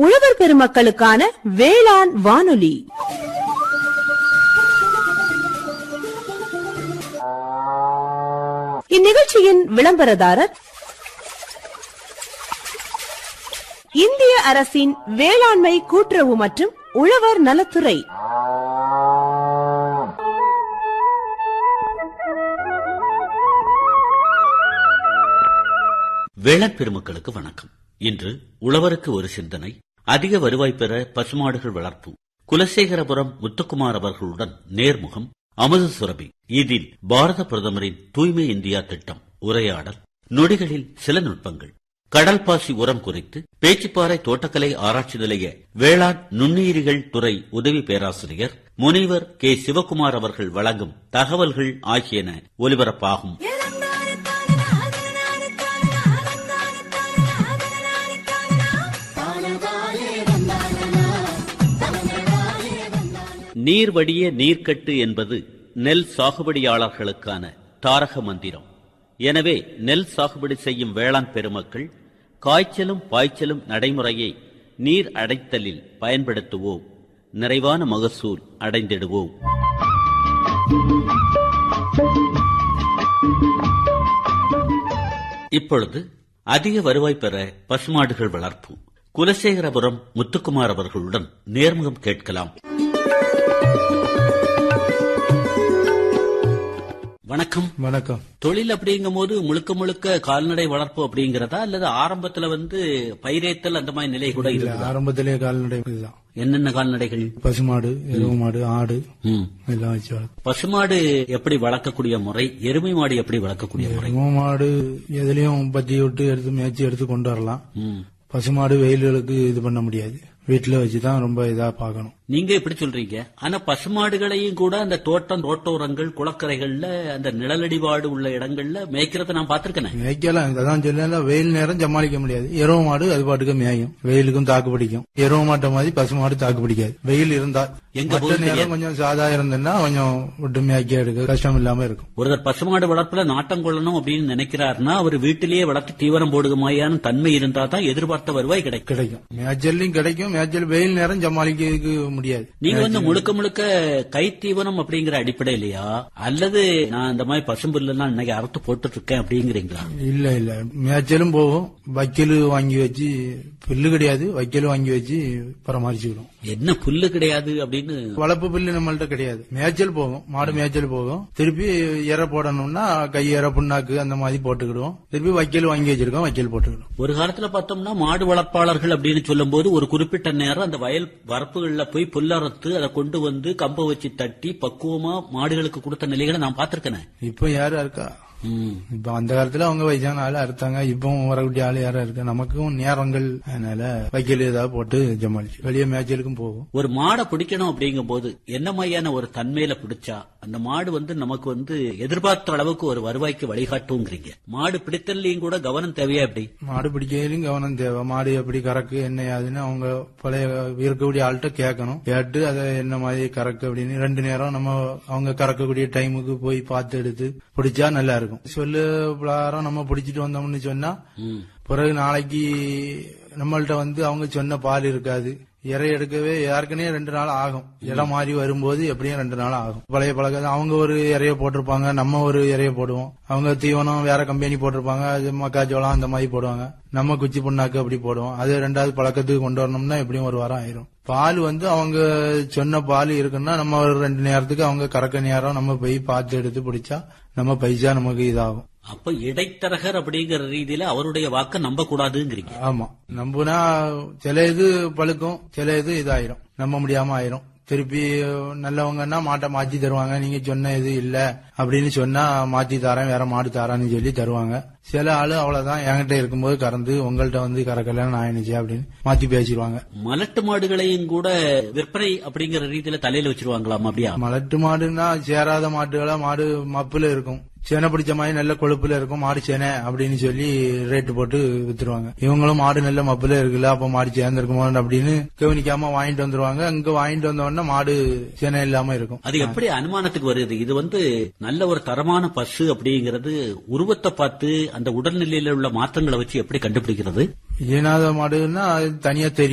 உழவர் பெருமக்களுக்கான வேளாண் வானொலி இந்நிகழ்ச்சியின் விளம்பரதாரர் இந்திய அரசின் வேளாண்மை கூட்டுறவு மற்றும் உழவர் நலத்துறை வேளாண் பெருமக்களுக்கு வணக்கம் இன்று உழவருக்கு ஒரு சிந்தனை அதிக வருவாய் பெற பசுமாடுகள் வளர்ப்பு குலசேகரபுரம் முத்துக்குமார் அவர்களுடன் நேர்முகம் அமுத சுரபி இதில் பாரத பிரதமரின் தூய்மை இந்தியா திட்டம் உரையாடல் நொடிகளில் சில நுட்பங்கள் கடல் பாசி உரம் குறித்து பேச்சுப்பாறை தோட்டக்கலை ஆராய்ச்சி நிலைய வேளாண் நுண்ணுயிரிகள் துறை உதவி பேராசிரியர் முனைவர் கே சிவகுமார் அவர்கள் வழங்கும் தகவல்கள் ஆகியன ஒலிபரப்பாகும் நீர் வடிய நீர்க்கட்டு என்பது நெல் சாகுபடியாளர்களுக்கான தாரக மந்திரம் எனவே நெல் சாகுபடி செய்யும் வேளாண் பெருமக்கள் காய்ச்சலும் பாய்ச்சலும் நடைமுறையை நீர் அடைத்தலில் பயன்படுத்துவோம் நிறைவான மகசூல் அடைந்திடுவோம் இப்பொழுது அதிக வருவாய் பெற பசுமாடுகள் வளர்ப்பு குலசேகரபுரம் முத்துக்குமார் அவர்களுடன் நேர்முகம் கேட்கலாம் வணக்கம் வணக்கம் தொழில் அப்படிங்கும் போது முழுக்க முழுக்க கால்நடை வளர்ப்பு அப்படிங்கறதா அல்லது ஆரம்பத்துல வந்து பயிரேத்தல் அந்த மாதிரி நிலை கூட இல்ல இருக்குதா ஆரம்பத்திலே கால்நடை இதுதான் என்னென்ன கால்நடைகள் பசுமாடு எருவு மாடு ஆடு ம். எல்லாம் வச்சு வளர்க்கும் பசுமாடு எப்படி வளர்க்கக்கூடிய முறை எருமை மாடு எப்படி வளர்க்கக்கூடிய முறை எருவு மாடு எதுலயும் பத்தி விட்டு எடுத்து மேய்ச்சி எடுத்து கொண்டு வரலாம் ம். பசுமாடு வெயில்களுக்கு இது பண்ண முடியாது வீட்டுல வச்சுதான் ரொம்ப இதா பார்க்கணும் நீங்க எப்படி சொல்றீங்க ஆனா பசுமாடுகளையும் கூட அந்த தோட்டம் தோட்டோரங்கள் குளக்கரைகள்ல அந்த நிழலடிபாடு உள்ள இடங்கள்ல மேய்க்கிறத நான் பார்த்திருக்கேன் மேய்க்கலாம் அதான் சொல்லல வெயில் நேரம் சமாளிக்க முடியாது எருவு மாடு அது பாட்டுக்கு மேயும் வெயிலுக்கும் தாக்கு பிடிக்கும் எருவு மாட்டை மாதிரி பசுமாடு தாக்கு பிடிக்காது வெயில் இருந்தா எங்க மற்ற போகுது நேரம் தெரியாது. கொஞ்சம் சாதா இருந்ததுன்னா கொஞ்சம் விட்டு மேய்க்க எடுக்க கஷ்டம் இல்லாம இருக்கும் ஒருத்தர் பசுமாடு வளர்ப்புல நாட்டம் கொள்ளணும் அப்படின்னு நினைக்கிறாருன்னா அவர் வீட்டிலேயே வளர்த்து தீவனம் போடுகமாயான தன்மை இருந்தா தான் எதிர்பார்த்த வருவாய் கிடைக்கும் கிடைக்கும் மேய்ச்சல்லையும் கிடைக்கும் மேய்ச்சல் வெயில் நேரம் சமாளிக்க முடியாது நீங்க வந்து முழுக்க முழுக்க கை தீவனம் அப்படிங்கிற அடிப்படையிலயா அல்லது நான் இந்த மாதிரி பசும்புல்லாம் இன்னைக்கு அறுத்து போட்டுட்டு இருக்கேன் அப்படிங்கிறீங்களா இல்ல இல்ல மேய்ச்சலும் போகும் வைக்கல் வாங்கி வச்சு புல்லு கிடையாது வைக்கல் வாங்கி வச்சு பராமரிச்சுக்கிறோம் என்ன புல்லு கிடையாது அப்படின்னு வளர்ப்பு புல்லு நம்மள்ட்ட கிடையாது மேய்ச்சல் போகும் மாடு மேய்ச்சல் போகும் திருப்பி இறை போடணும்னா கை இறை புண்ணாக்கு அந்த மாதிரி போட்டுக்கிடுவோம் திருப்பி வைக்கல் வாங்கி வச்சிருக்கோம் வைக்கல் போட்டுக்கிடுவோம் ஒரு காலத்துல பார்த்தோம்னா மாடு வளர்ப்பாளர்கள் அப்படின்னு சொல்லும்போது ஒரு குறிப்பிட்ட நேரம் அந்த வயல் வரப்புகள்ல போய் புல்லறுத்து அதை கொண்டு வந்து கம்ப வச்சு தட்டி பக்குவமா மாடுகளுக்கு கொடுத்த நிலைகளை நான் பார்த்திருக்கேன் இப்ப யாரா இருக்கா ம். இப்ப அந்த காலத்துல அவங்க வயசான ஆளு அறுத்தாங்க இப்பவும் வரக்கூடிய ஆளு யாரா இருக்கா நமக்கும் நேரங்கள் அதனால வைக்கல் ஏதாவது போட்டு ஜமாளிச்சு வெளியே மேய்ச்சலுக்கும் போகும் ஒரு மாடை பிடிக்கணும் அப்படிங்கும் போது என்ன மாதிரியான ஒரு தன்மையில பிடிச்சா அந்த மாடு வந்து நமக்கு வந்து எதிர்பார்த்த அளவுக்கு ஒரு வருவாய்க்கு வழிகாட்டுங்கிறீங்க மாடு பிடித்தல்லையும் கூட கவனம் தேவையா எப்படி மாடு பிடிக்கையிலும் கவனம் தேவை மாடு எப்படி கறக்கு என்ன யாதுன்னு அவங்க பழைய இருக்கக்கூடிய ஆள்கிட்ட கேட்கணும் கேட்டு அதை என்ன மாதிரி கறக்கு அப்படின்னு ரெண்டு நேரம் நம்ம அவங்க கறக்கக்கூடிய டைமுக்கு போய் பார்த்து எடுத்து பிடிச்சா நல்லா இருக்கும் சொல்லு பிரகாரம் நம்ம பிடிச்சிட்டு வந்தோம்னு சொன்னா ம். பிறகு நாளைக்கு நம்மள்ட்ட வந்து அவங்க சொன்ன பால் இருக்காது இறை எடுக்கவே ஏற்கனவே ரெண்டு நாள் ஆகும் இடம் மாறி வரும்போது எப்படியும் ரெண்டு நாள் ஆகும் பழைய பழக்கம் அவங்க ஒரு இறைய போட்டிருப்பாங்க நம்ம ஒரு இறைய போடுவோம் அவங்க தீவனம் வேற கம்பெனி போட்டிருப்பாங்க அது மக்காச்சோளம் அந்த மாதிரி போடுவாங்க நம்ம குச்சி புண்ணாக்கு அப்படி போடுவோம் அது ரெண்டாவது பழக்கத்துக்கு கொண்டு வரணும்னா எப்படியும் ஒரு வாரம் ஆயிரும் பால் வந்து அவங்க சொன்ன பால் இருக்குன்னா நம்ம ஒரு ரெண்டு நேரத்துக்கு அவங்க கறக்க நேரம் நம்ம போய் பார்த்து எடுத்து பிடிச்சா நம்ம பைசா நமக்கு இதாகும் அப்ப இடைத்தரகர் அப்படிங்கிற ரீதியில அவருடைய வாக்க நம்ப கூடாதுங்கிறீங்க ஆமா நம்புனா சில இது பழுக்கும் சில இது இதாயிரும் நம்ப முடியாம ஆயிரும் திருப்பி நல்லவங்கன்னா மாட்டை மாத்தி தருவாங்க நீங்க சொன்ன இது இல்ல அப்படின்னு சொன்னா மாத்தி தரேன் வேற மாடு தரேன்னு சொல்லி தருவாங்க சில ஆளு அவ்வளவுதான் என்கிட்ட இருக்கும்போது கறந்து உங்கள்ட்ட வந்து கறக்கல நான் என்னச்சு அப்படின்னு மாத்தி பேசிடுவாங்க மலட்டு மாடுகளையும் கூட விற்பனை அப்படிங்கிற ரீதியில தலையில வச்சிருவாங்களாமா அப்படியா மலட்டு மாடுன்னா சேராத மாட்டுகளா மாடு மப்புல இருக்கும் சேனை பிடிச்ச மாதிரி நல்ல கொழுப்புல இருக்கும் மாடு சேனை அப்படின்னு சொல்லி ரேட்டு போட்டு வித்துருவாங்க இவங்களும் மாடு நல்ல மப்புல இருக்குல்ல அப்ப மாடு சேர்ந்திருக்குமோ அப்படின்னு கவனிக்காம வாங்கிட்டு வந்துருவாங்க அங்க வாங்கிட்டு வந்த உடனே மாடு சேனை இல்லாம இருக்கும் அது எப்படி அனுமானத்துக்கு வருது இது வந்து நல்ல ஒரு தரமான பசு அப்படிங்கிறது உருவத்தை பார்த்து அந்த உடல்நிலையில உள்ள மாற்றங்களை வச்சு எப்படி கண்டுபிடிக்கிறது ஈனாத மாடுன்னா அது தனியா தெரியும்